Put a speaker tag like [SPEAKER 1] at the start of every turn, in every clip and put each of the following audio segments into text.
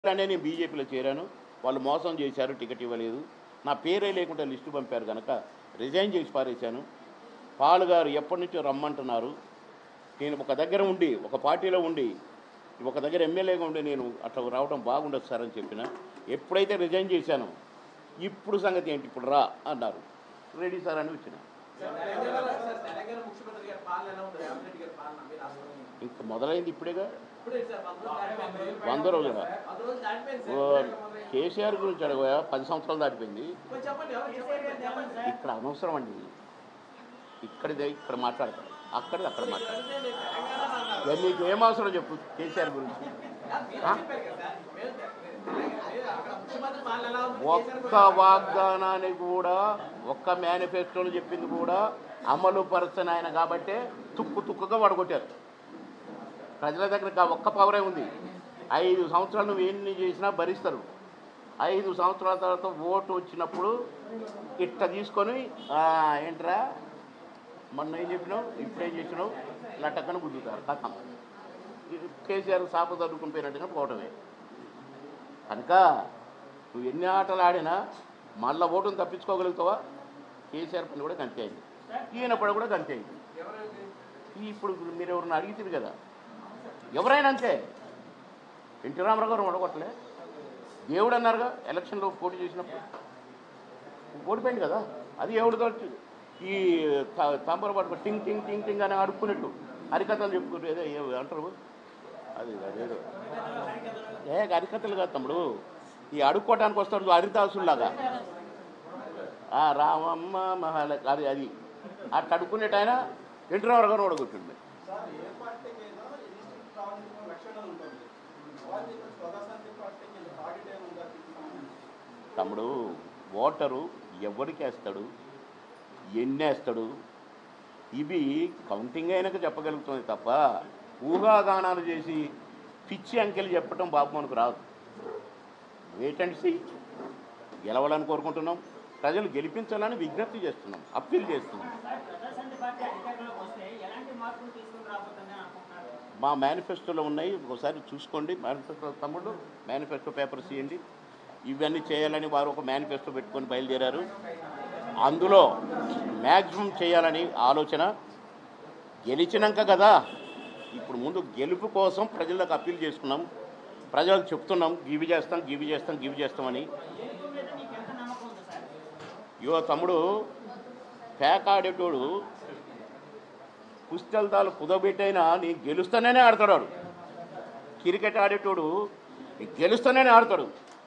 [SPEAKER 1] అనే నేను బీజేపీలో చేరాను వాళ్ళు మోసం చేశారు టికెట్ ఇవ్వలేదు నా పేరే లేకుండా లిస్టు పంపారు కనుక రిజైన్ చేసి పారేశాను పాలు గారు ఎప్పటి నుంచో రమ్మంటున్నారు నేను ఒక దగ్గర ఉండి ఒక పార్టీలో ఉండి ఒక దగ్గర ఎమ్మెల్యేగా ఉండి నేను అట్లా రావడం బాగుండదు సార్ అని చెప్పిన ఎప్పుడైతే రిజైన్ చేశానో ఇప్పుడు సంగతి ఏంటి ఇప్పుడు రా అన్నారు రెడీ సార్ అని వచ్చిన
[SPEAKER 2] తెలంగాణ తెలంగాణ ముఖ్యమంత్రి గారి పాలన ఎలా ఉంది రేవంత్ రెడ్డి గారి పాలన మీ రాష్ట్రంలో
[SPEAKER 1] ఇంకా మొదలైంది ఇప్పుడేగా
[SPEAKER 2] ఇప్పుడే సార్ వంద రోజులు దాటిపోయింది.
[SPEAKER 1] వంద రోజులా
[SPEAKER 2] వంద రోజులు దాటిపోయింది
[SPEAKER 1] ఓ,
[SPEAKER 2] సార్ మొదలైంది.
[SPEAKER 1] కేసీఆర్ గురించి అడగగా పది సంవత్సరాలు దాటిపోయింది
[SPEAKER 2] కొంచెం చెప్పండి ఎవరు చెప్పండి చెప్పండి
[SPEAKER 1] ఇక్కడ అనవసరం అండి ఇక్కడిదే ఇక్కడ మాట్లాడతారు అక్కడిది అక్కడ మాట్లాడతారు
[SPEAKER 2] అడిగితే నేను తెలంగాణ అన్నారు.
[SPEAKER 1] ఇక నీకు ఏం అవసరం చెప్పు కేసీఆర్ గురించి
[SPEAKER 2] మీరు
[SPEAKER 1] ఆ?
[SPEAKER 2] చెప్పారు కదా సార్. మీరు తెలంగాణ- అక్కడ ముఖ్యమంత్రి పాలన ఎలా ఉంది
[SPEAKER 1] ఒక్క వాగ్దానాన్ని కూడా ఒక్క మేనిఫెస్టోలో చెప్పింది కూడా అమలు పరచని ఆయన కాబట్టే తుక్కు తుక్కుగా వడగొట్టారు ప్రజల దగ్గర కా- ఒక్క పవరే ఉంది ఐదు సంవత్సరాలు నువ్వు ఎన్ని చేసినా భరిస్తారు ఐదు సంవత్సరాల తర్వాత ఓటు వచ్చినప్పుడు ఇట్ట తీసుకొని "ఆ, ఏంట్రా మొన్న ఏం చెప్పినావు ఇప్పుడు ఏం చెప్పినావు లటక్కన గుద్దుతారు కథం ఇది కేసీఆర్ సాప చదువుకుని పోయినట్టుగా పోవటమే కనుక నువ్వు ఎన్ని ఆటలు ఆడినా మళ్ళా ఓటును తప్పించుకోగలుగుతావా కేసీఆర్ పని కూడా గంతే అయింది ఈయన పని కూడా గంతే అయింది ఈ ఇప్పుడు మీరు ఎవరిని అడిగితే కదా ఎవరైనా అంతే ఎన్టీ రామారావు గారు ఓడగొట్టలే దేవుడు అన్నారుగా ఎలక్షన్లో పోటీ చేసినప్పుడు ఓడిపోయింది కదా అది ఎవడితో ఈ త- తంబర పట్టుకో టింగ్ టింగ్ టింగ్ టింగ్ అని అడుక్కున్నట్టు హరికథలు చెప్పుకుంటూ ఏదో ఏ- అంటారు అది అదేదో ఏ హరికథలు కాదు తమ్ముడు ఈ అడుక్కోవటానికి వస్తాడు హరిదాసుల్లాగా ఆ రామమ్మ మహాల అది అది అట్లా అడుక్కునేట ఆయన ఎన్టీ రామారావు గారు ఓడగొట్టింది
[SPEAKER 3] సార్ ఏ పార్టీకి అయినా ఎన్నిస్టిక్ కావాల్సిన లక్షణాలు ఉంటుంది వాళ్ళు ఇక్కడ స్వదేశానికి పార్టీకి ఇంత ఆడిట్ ఏమి ఉందా
[SPEAKER 1] తమ్ముడు ఓటరు ఎవరికి వేస్తాడు ఎన్ని వేస్తాడు ఇవి కౌంటింగ్ అయినాక చెప్పగలుగుతుంది తప్ప ఊహాగానాలు చేసి పిచ్చి అంకెలు చెప్పడం బాబు మనకు రాదు వెయిట్ అండ్ సీ గెలవాలని కోరుకుంటున్నాం ప్రజలు గెలిపించాలని విజ్ఞప్తి చేస్తున్నాం అప్పీల్ చేస్తున్నాం
[SPEAKER 4] సార్ ప్రజాశాంతి పార్టీ అధికారంలోకి వస్తే ఎలాంటి మార్పులు తీసుకుని రాబోతుందని అనుకుంటున్నారు
[SPEAKER 1] మా మేనిఫెస్టోలో ఉన్నాయి ఒకసారి చూసుకోండి మేనిఫెస్టో తమ్ముడు మేనిఫెస్టో పేపర్స్ ఇవ్వండి ఇవన్నీ చేయాలని వారు ఒక మేనిఫెస్టో పెట్టుకొని బయలుదేరారు అందులో మ్యాక్సిమం చేయాలని ఆలోచన గెలిచినాక కదా ఇప్పుడు ముందు గెలుపు కోసం ప్రజలకు అప్పీల్ చేసుకున్నాం ప్రజలకు చెప్తున్నాం గివి చేస్తాం గివి చేస్తాం గివి చేస్తామని
[SPEAKER 4] గెలుపు మీద మీకు ఎంత నమ్మకం ఉంది సార్
[SPEAKER 1] ఇవో తమ్ముడు పేక ఆడేటోడు పుస్తెళ్తాలు కుదబెట్టైనా నీ గెలుస్తానే ఆడతాడు వాడు. క్రికెట్ ఆడేటోడు నీ గెలుస్తానే ఆడతాడు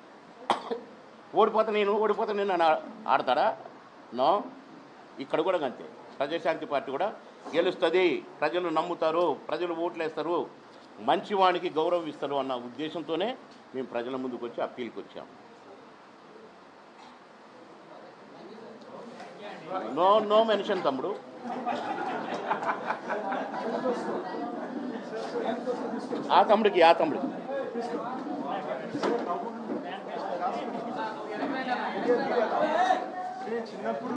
[SPEAKER 1] ఓడిపోతా నేను ఓడిపోతా నేను అని ఆ- ఆడతాడా నో ఇక్కడ కూడా అంతే ప్రజాశాంతి పార్టీ కూడా గెలుస్తుంది ప్రజలు నమ్ముతారు ప్రజలు ఓట్లు వేస్తారు మంచివానికి గౌరవం ఇస్తారు అన్న ఉద్దేశంతోనే మేము ప్రజల ముందుకు వచ్చి అప్పీల్కి వచ్చాం నో నో మెన్షన్ తమ్ముడు ఆ తమ్ముడికి ఆ తమ్ముడికి
[SPEAKER 3] చిన్నప్పుడు